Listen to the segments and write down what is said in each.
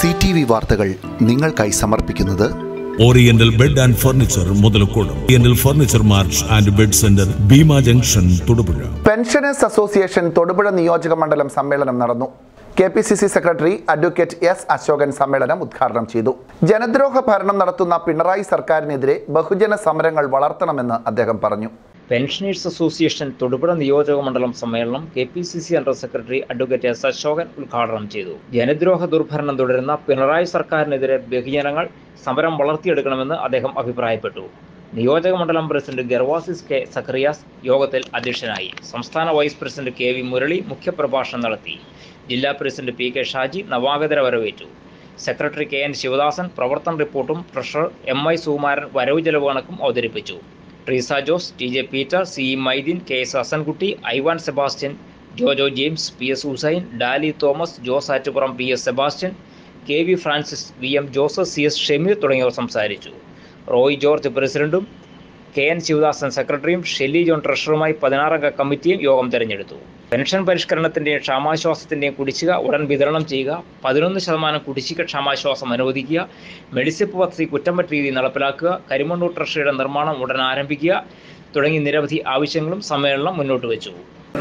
C T V വാർത്തകൾ നിങ്ങൾക്കായി സമർപ്പിക്കുന്നത് oriental bed and furniture Muthalakode oriental furniture mart and bed centre Bhima junction Thodupuzha pensioners association Thodupuzha നിയോജക മണ്ഡലം സമ്മേളനം നടന്നു K P C C secretary advocate S Ashokan സമ്മേളനം ഉദ്ഘാടനം ചെയ്തു ജനദ്രോഹ ഭരണം നടത്തുന്ന പിണറായി സർക്കാരിനെതിരെ ബഹുജന സമരങ്ങൾ വളർത്തണമെന്ന് അദ്ദേഹം പറഞ്ഞു പെൻഷനേഴ്സ് അസോസിയേഷൻ തൊടുപുഴ നിയോജക മണ്ഡലം സമ്മേളനം K P C C general secretary advocate S Ashokan ഉദ്ഘാടനം ചെയ്തു ജനദ്രോഹ ദുർഭരണം തുടരുന്ന പിണറായി സർക്കാരിനെതിരെ ബഹുജനങ്ങൾ സമരം വളർത്തിയെടുക്കണമെന്ന് അദ്ദേഹം അഭിപ്രായപ്പെട്ടു നിയോജക മണ്ഡലം പ്രസിഡന്റ് ഗർവാസിസ് കെ സഖറിയാസ് യോഗത്തിൽ അധ്യക്ഷനായി സംസ്ഥാന vice president K V Murali മുഖ്യപ്രഭാഷണം നടത്തി ജില്ലാ പ്രസിഡന്റ് പി കെ ഷാജി നവാഗതര വരവേറ്റു സെക്രട്ടറി കെ എൻ ശിവദാസൻ പ്രവർത്തന റിപ്പോർട്ടും ട്രഷറർ എം ഐ സുകുമാരൻ വരവ് ചെലവ് കണക്കും അവതരിപ്പിച്ചു Treesa Jose T J Peter C E Maideen K S Hassankutty Ivan Sebastian Jojo James P S Hussain Dally Thomas Jose Attupuram P S Sebastian K V Francis V M Joseph C S Shemeer തുടങ്ങിയവർ സംസാരിച്ചു റോയ് ജോർജ് പ്രസിഡന്റും കെ എൻ ശിവദാസൻ സെക്രട്ടറിയും ഷെല്ലി ജോൺ ട്രഷററുമായി പതിനാറംഗ കമ്മിറ്റിയും യോഗം തെരഞ്ഞെടുത്തു പെൻഷൻ പരിഷ്കരണത്തിന്റെയും ക്ഷാമാശ്വാസത്തിന്റെയും കുടിശ്ശിക ഉടൻ വിതരണം ചെയ്യുക പതിനൊന്ന് ശതമാനം കുടിശ്ശിക ക്ഷാമാശ്വാസം അനുവദിക്കുക മെഡിസിപ്പ് പദ്ധതി കുറ്റമറ്റ രീതിയിൽ നടപ്പിലാക്കുക കരിമണ്ണൂർ ട്രഷറിയുടെ നിർമ്മാണം ഉടൻ ആരംഭിക്കുക തുടങ്ങി നിരവധി ആവശ്യങ്ങളും സമ്മേളനം മുന്നോട്ട് വെച്ചു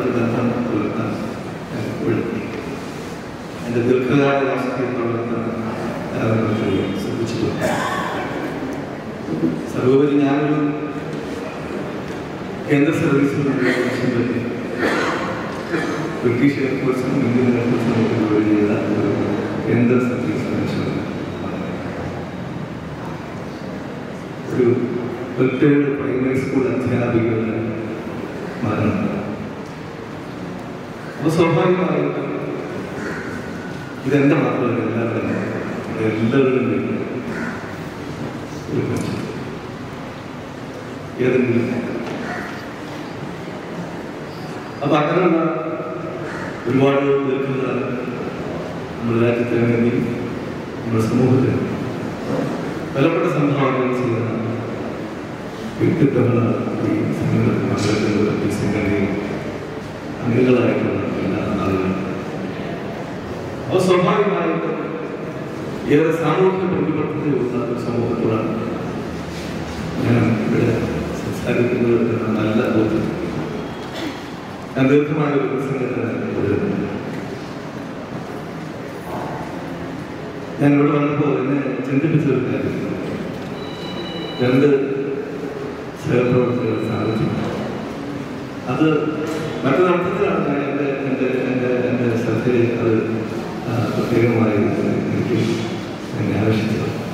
എൻ്റെ ദീർഘകാല രാഷ്ട്രീയ പ്രവർത്തനം ശ്രദ്ധിച്ചിട്ടുണ്ട് സർവോപരി ഞാനൊരു കേന്ദ്ര സർവീസിൽ പറ്റി ബ്രിട്ടീഷ് എയർഫോഴ്സിനും ഇന്ത്യൻ എയർഫോഴ്സിനും ഒക്കെ ജോലി ചെയ്ത ഒരു കേന്ദ്ര സർവീസ് മനുഷ്യനാണ് ഒരു റിട്ടയർഡ് പ്രൈമറി സ്കൂൾ അധ്യാപികയുടെ മരണം അപ്പോൾ സ്വാഭാവികമായിട്ടും ഇതെന്റെ മാത്രമല്ല എല്ലാവരും എല്ലാവരും വീട്ടിൽ ഒരു പെൻഷൻ ഏതെങ്കിലും അപ്പൊ അങ്ങനെയുള്ള ഒരുപാട് ദീർഘകാലം നമ്മുടെ രാജ്യത്തിന് വേണ്ടി നമ്മുടെ സമൂഹത്തിന് വിലപ്പെട്ട സംഭാവനകൾ ചെയ്യുന്ന വ്യക്തിത്വങ്ങളാണ് ഈ സംഘടന മണ്ഡലത്തിലുള്ള ഈ സംഘടനയിൽ അംഗങ്ങളായിട്ടുള്ള എല്ലാ ആളുകളും അപ്പോൾ സ്വാഭാവികമായിട്ടും ഏറെ സാമൂഹ്യ പ്രതിബദ്ധതയുള്ള ഒരു സമൂഹത്തോടാണ് ഞാൻ ഇവിടെ സംസാരിക്കുന്നത് എന്ന നല്ല ബോധ്യം ഞാൻ ദീർഘമായ ഒരു പ്രസംഗത്തിന് തുടരുന്നു ഞാൻ ഇവിടെ വന്നപ്പോൾ എന്നെ ചിന്തിപ്പിച്ച ഒരു കാര്യം രണ്ട് സഹപ്രവർത്തകർ സാധിച്ചു അത് മറ്റൊരു അർത്ഥത്തിലാണ് ഞാൻ എൻ്റെ എൻ്റെ എൻ്റെ എൻ്റെ ശ്രദ്ധയിൽ അത് ആ, പ്രത്യേകമായി എനിക്ക് എന്നെ ആവശ്യിച്ചത്